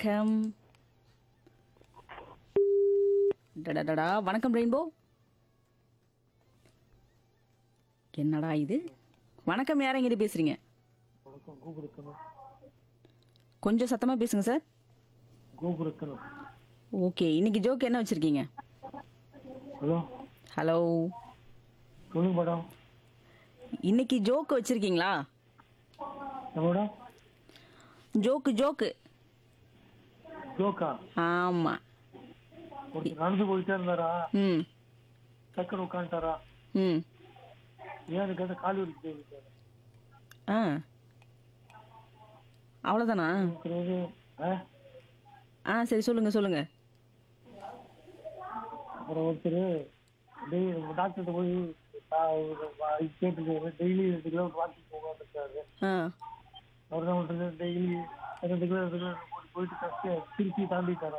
வணக்கம் டடடடா வணக்கம் ரெயின்போ என்னடா இது வணக்கம் யாரங்கிட்ட பேசுறீங்க வணக்கம் கோபுரக்கணும் கொஞ்சம் சத்தமா பேசுங்க சார் கோபுரக்கணும் ஓகே இன்னைக்கு ஜோக் என்ன வச்சிருக்கீங்க ஹலோ ஹலோ சொல்லுங்க மேடம் இன்னைக்கு ஜோக்கு வச்சிருக்கீங்களா என்ன மேடம் ஜோக்கு ஜோக்கு ஜோக்கா ஆமா ஒருத்தர் நடந்து போயிட்டே இருந்தாரா ம் டக்குன்னு உட்காந்துட்டாரா ம் ஏன்னு கேட்ட கால் வலிக்கு போயிருக்காரு ஆ அவ்வளோதானா ஒருத்தர் வந்து ஆ ஆ சரி சொல்லுங்க சொல்லுங்க அப்புறம் ஒருத்தர் டெய்லி டாக்டர்கிட்ட போய் கேட்டுருக்காரு டெய்லி ரெண்டு கிலோமீட்டர் வாக்கிங் போகாம இருக்காரு ஆ அவர் என்ன பண்றது டெய்லி ரெண்டு கிலோ ரெண்டு கிலோ போயிட்டு கஷ்ட திருப்பி தாண்டிட்டாரா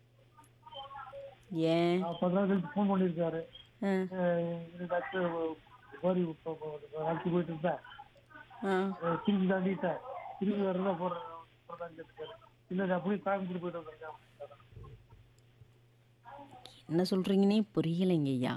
ஏன் பத்து நாள் கழிச்சு ஃபோன் பண்ணியிருக்காரு ஆ இந்த டாக்டர் மாதிரி நாளைக்கு போயிட்டு இருந்தேன் ஆ அஹ் திருப்பி தாண்டிட்டேன் திருப்பி வரதா போறேன் போறதான்னு கேட்டுக்காரு இல்ல நான் அப்படியே கோயம்புத்தூர் போயிட்டு வந்திருக்கேன் என்ன சொல்றீங்கன்னே புரியலைங்க ஐயா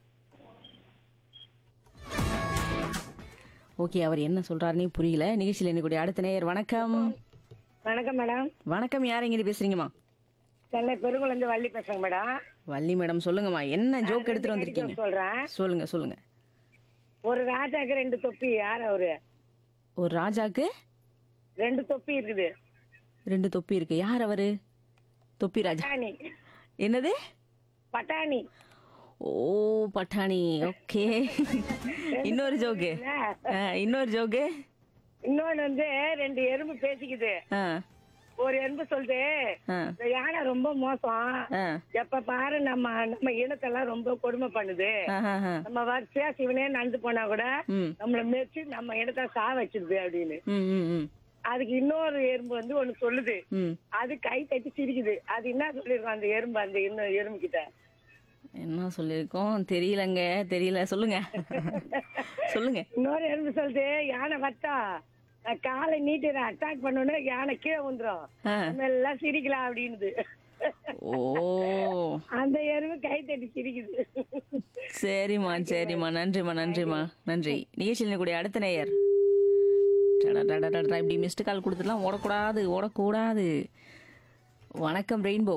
ஓகே அவர் என்ன சொல்றாருன்னே புரியல நிகழ்ச்சியில் என்னக்கூடிய அடுத்த நேயர் வணக்கம் வணக்கம் மேடம் வணக்கம் யார் எங்கிட்ட பேசுறீங்கம்மா சென்னை பெருங்குளந்து வள்ளி பேசுறேங்க மேடம் வள்ளி மேடம் சொல்லுங்கம்மா என்ன ஜோக் எடுத்துட்டு வந்திருக்கீங்க சொல்றேன் சொல்லுங்க சொல்லுங்க ஒரு ராஜாக்கு ரெண்டு தொப்பி யார் அவரு ஒரு ராஜாக்கு ரெண்டு தொப்பி இருக்குது ரெண்டு தொப்பி இருக்கு யார் அவரு தொப்பி ராஜா பட்டாணி என்னது பட்டாணி ஓ பட்டாணி ஓகே இன்னொரு ஜோக்கு ஆ, இன்னொரு ஜோக்கு இன்னொன்னு வந்து ரெண்டு எறும்பு பேசிக்குது ஆ ஒரு எறும்பு சொல்லுது ஆ இந்த யானை ரொம்ப மோசம் ஆ எப்ப பாரு நம்ம நம்ம இனத்தெல்லாம் ரொம்ப கொடுமை பண்ணுது ஆஹா, ஆஹா. நம்ம வரிசையா சிவனே நடந்து போனா கூட ம் நம்மள மெச்சு நம்ம இடத்த சா வச்சிருது அப்படின்னு ம் ம் ம் அதுக்கு இன்னொரு எறும்பு வந்து ஒண்ணு சொல்லுது ம் அது கை தட்டி சிரிக்குது அது என்ன சொல்லிருக்கோம் அந்த எறும்பு அந்த இன்னும் எறும்பு கிட்ட என்ன சொல்லியிருக்கோம் தெரியலங்க தெரியல சொல்லுங்க சொல்லுங்க இன்னொரு எறும்பு சொல்லுது யானை வட்டா நான் காலை நீட்டி அட்டாக் பண்ணணும் யானை கீழே வந்துரும் ஆ. நம்ம எல்லாம் சிரிக்கலாம் அப்படின்னுது ஓ அந்த எறும்பு கை தட்டி சிரிக்குது சரிம்மா சரிம்மா நன்றிம்மா நன்றிம்மா நன்றி நிகழ்ச்சியில் கூடிய அடுத்த நேயர் டடா, டடா, டடா, இப்படி மிஸ்டு கால் கொடுத்துலாம் ஓடக்கூடாது ஓடக்கூடாது வணக்கம் ரெயின்போ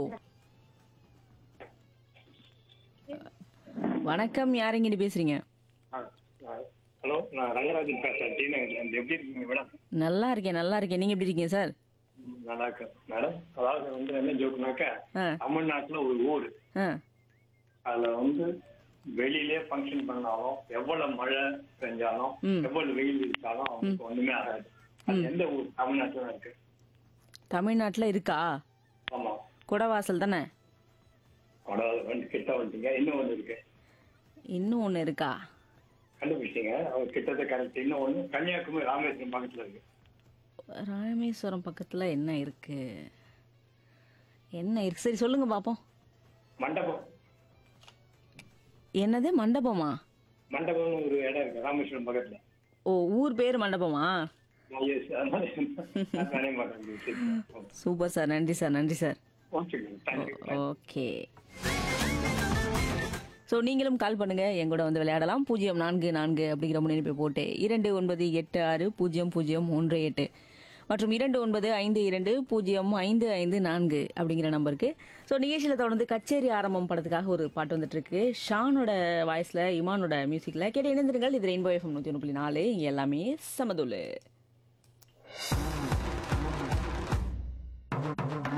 வணக்கம் யாரெங்கிட்டு பேசுறீங்க ஹலோ நான் ரங்கராஜன் பேசுறேன் டி நகர்லேருந்து எப்படி இருக்கீங்க மேடம் நல்லா இருக்கேன் நல்லா இருக்கேன் நீங்க எப்படி இருக்கீங்க சார் நல்லா இருக்கேன் மேடம் அதாவது வந்து என்ன ஜோக்குனாக்கா ஆ தமிழ்நாட்டுல ஒரு ஊர் ஆ அதுல வந்து வெளியிலே ஃபங்க்ஷன் பண்ணாலும் எவ்வளவு மழை பெஞ்சாலும் ம். எவ்வளவு வெயில் இருக்காலும் அவங்களுக்கு ஒண்ணுமே ஆகாது அது எந்த ஊர் தமிழ்நாட்டுல தான் இருக்கு தமிழ்நாட்டில் இருக்கா ஆமா குடவாசல் தானே அதாவது வந்து கிட்ட வந்துட்டீங்க இன்னும் ஒண்ணு இருக்கு இன்னும் ஒன்று இருக்கா கண்டுபிடிச்சீங்க அவங்க கிட்டத்தட்ட கரெக்ட் இன்னும் ஒண்ணு கன்னியாகுமரி ராமேஸ்வரம் பக்கத்துல இருக்கு ராமேஸ்வரம் பக்கத்தில் என்ன இருக்கு என்ன இருக்கு சரி சொல்லுங்க பார்ப்போம் மண்டபம் என்னது மண்டபமா மண்டபம்னு ஒரு இடம் இருக்கு ராமேஸ்வரம் பக்கத்துல ஓ ஊர் பேர் மண்டபமா Yes, அதனால நான் தானே மாட்டேன் சூப்பர் சார் நன்றி சார் நன்றி sir okay thank you okay so நீங்களும் கால் பண்ணுங்க என் கூட வந்து விளையாடலாம் பூஜ்ஜியம் நான்கு நான்கு அப்படிங்கிற முன்னிணைப்பை போட்டு இரண்டு ஒன்பது எட்டு ஆறு பூஜ்ஜியம் பூஜ்ஜியம் ஒன்று எட்டு மற்றும் இரண்டு ஒன்பது ஐந்து இரண்டு பூஜ்ஜியம் ஐந்து ஐந்து நான்கு அப்படிங்கிற நம்பருக்கு ஸோ நிகழ்ச்சியில் தொடர்ந்து கச்சேரி ஆரம்பம் படத்துக்காக ஒரு பாட்டு வந்துட்டு இருக்கு ஷானோட வாய்ஸ்ல இமானோட மியூசிக்ல கேட்டு இணைந்திருங்கள் இது ரெயின்போ எஃப்எம் நூற்றி ஒன்று புள்ளி நாலு இங்கே எல்லாமே சமதுல்லு